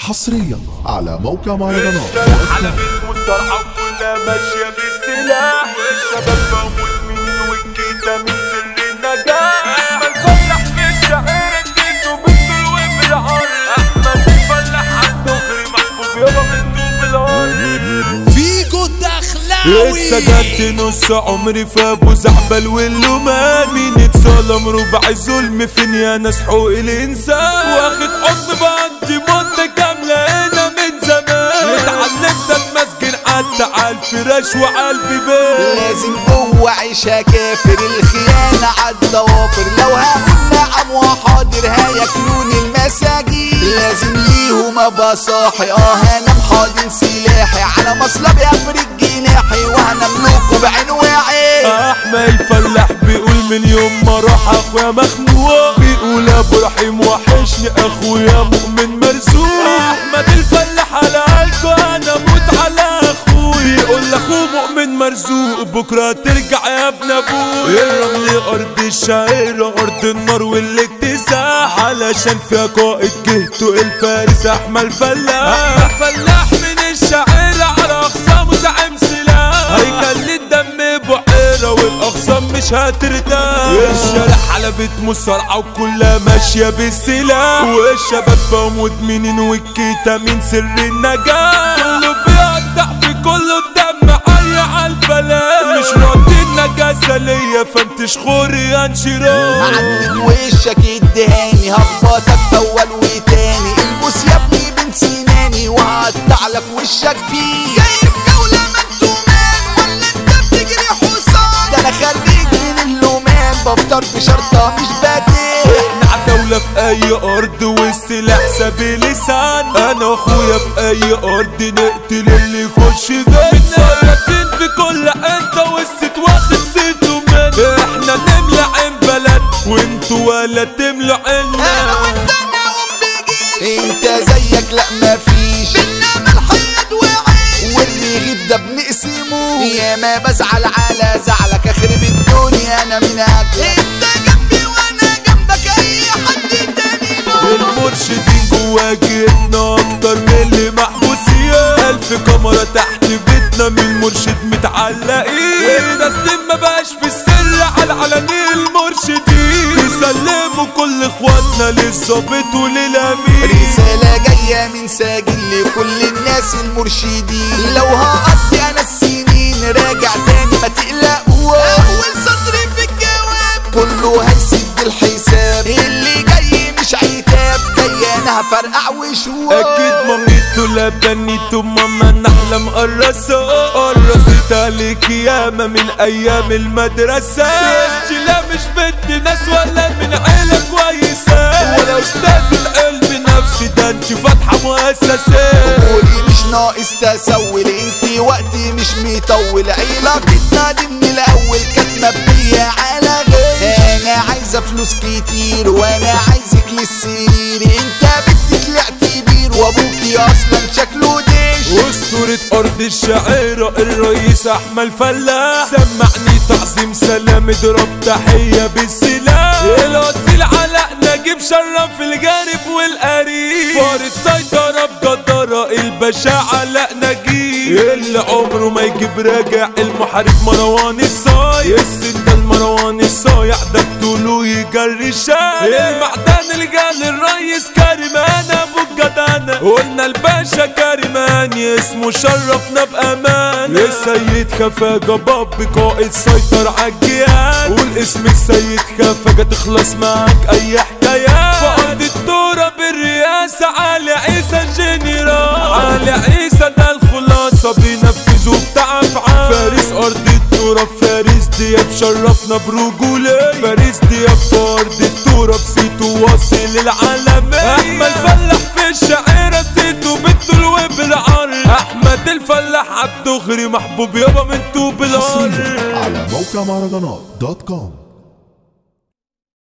حصريا على موقع مهرجانات على المصارعة كلها ماشية بالسلاح الشباب موجود مين والكيتا من سر النجاح أحمد فلاح في الشعير اديته بالطول وبالعرض أحمد فلاح عالدغري محبوب يابا من طوب الأرض فيجو الدخلاوي اتسجنت نص عمري في ابو زعبل واللومان مين اتظلم ربع ظلم فين يا ناس حقوق الانسان واخد حضن بعدي مدة كاملة هنا من زمان اتعلمت اتمسكن قعدت على الفراش وقلبي بيه لازم جوه عيشها كافر الخيانة عالضوافر لو هقول نعم وحاضر هياكلوني المساجين لازم ليهم ابقى صاحي اه انا محاضن سلاحي على مصلبي افرد جناحي وانا ملوكه بعين وعين احمد فلاح بيقول من يوم ما راح اخويا مخنوق بيقول ابو رحيم وحشني اخويا مؤمن مرزوق احمد الفلاح على قلبه انا موت على اخوي بيقول لاخوه مؤمن مرزوق بكره ترجع يا ابن ابوي الرمل ارض الشعير ارض النار والاكتساح علشان فيها قائد جهته الفارس احمد فلاح احمد فلاح من الشعير على اخصامه زعيم سلاح هيخلي الدم بحيرة والاخصام مش هترتاح الشارع حلبة مصارعة وكلها ماشية بالسلاح والشباب بقوا مدمنين والكيتا من سر النجاح كله بيقطع في كله الدم عالي عالفلاح مش راضي النجاسة ليا فانتش خوري انشراح عدت وشك ادهاني هبطك اول وتاني البوس يا ابني بنت سناني وهقطع لك وشك بيه جايب جولة مكتومان ولا انت بتجري حصان ده انا خريج من اللومان بفطر بشرطة مش باتي احنا عالدولة في اي ارض والسلاح سبيل لسان انا واخويا في اي ارض نقتل اللي يخش جنة متسيطين في كل حتة والست واخد سيته من احنا نملى عين بلد وانتوا ولا تملوا عنا انت زيك لا مفيش بينا الحيط وعيش واللي يغيب ده بنقسمه يا ما بزعل على زعلك اخرب الدنيا انا من اكلك انت جنبي وانا جنبك اي حد تاني له المرشدين جوا جيتنا اكتر من اللي محبوسين الف كاميرا تحت بيتنا من المرشد متعلقين تسليم ما بقاش في السر على علني المرشدين يسلموا كل اخواتنا للظابط وللامين رسالة جاية من ساجن لكل الناس المرشدين لو هقضي انا السنين راجع تاني ما تقلقوا اول سطر في الجواب كله هيسد الحساب اللي جاي مش عتاب جاي انا هفرقع وشواب اكيد ماميتو لبنيتو ماما نحلة مقرصة قرصت عليك ياما من ايام المدرسة انت لا مش بنت ناس ولا من عيلة كويسة ولا استاذ العلم نفسي ده انت فاتحة مؤسسة قولي مش ناقص تسول انتي وقتي مش مطول علاقتنا دي من الاول كانت مبنية على غير انا عايزة فلوس كتير وانا عايزك للسرير انت بنت طلعتي بير وابوكي اصلا شكله ديش أسطورة أرض الشعيرة الرئيس أحمد فلاح سمعني تعظيم سلام اضرب تحية بالسلاح الأصيل علاء نجيب شرف في الجانب والقريب فارس سيطرة بجدارة الباشا علاء نجيب اللي عمره ما يجيب راجع المحارب مروان الصايع السن المروان الصايع ده بطوله يجري الشارع المعدن الجال الريس كريم انا ابو الجدعنة قلنا الباشا كريماني اسمه شرفنا بامان السيد خفاجة باب قائد سيطر عالجيان والاسم السيد خفاجة تخلص معاك اي حكاية فقد الدورة بالرئاسة علي عيسى الجنرال علي عيسى ده الخلاصة بينفذوا بتاع افعال فارس ارض التراب فارس دياب شرفنا برجولية فارس دياب في ارض التراب سيتو واصل العالمية احمد فلاح في الشعيرة سيتو بالطول وبالعرض احمد الفلاح عالدغري محبوب يابا من طوب الارض حصريا على موقع مهرجانات دوت كوم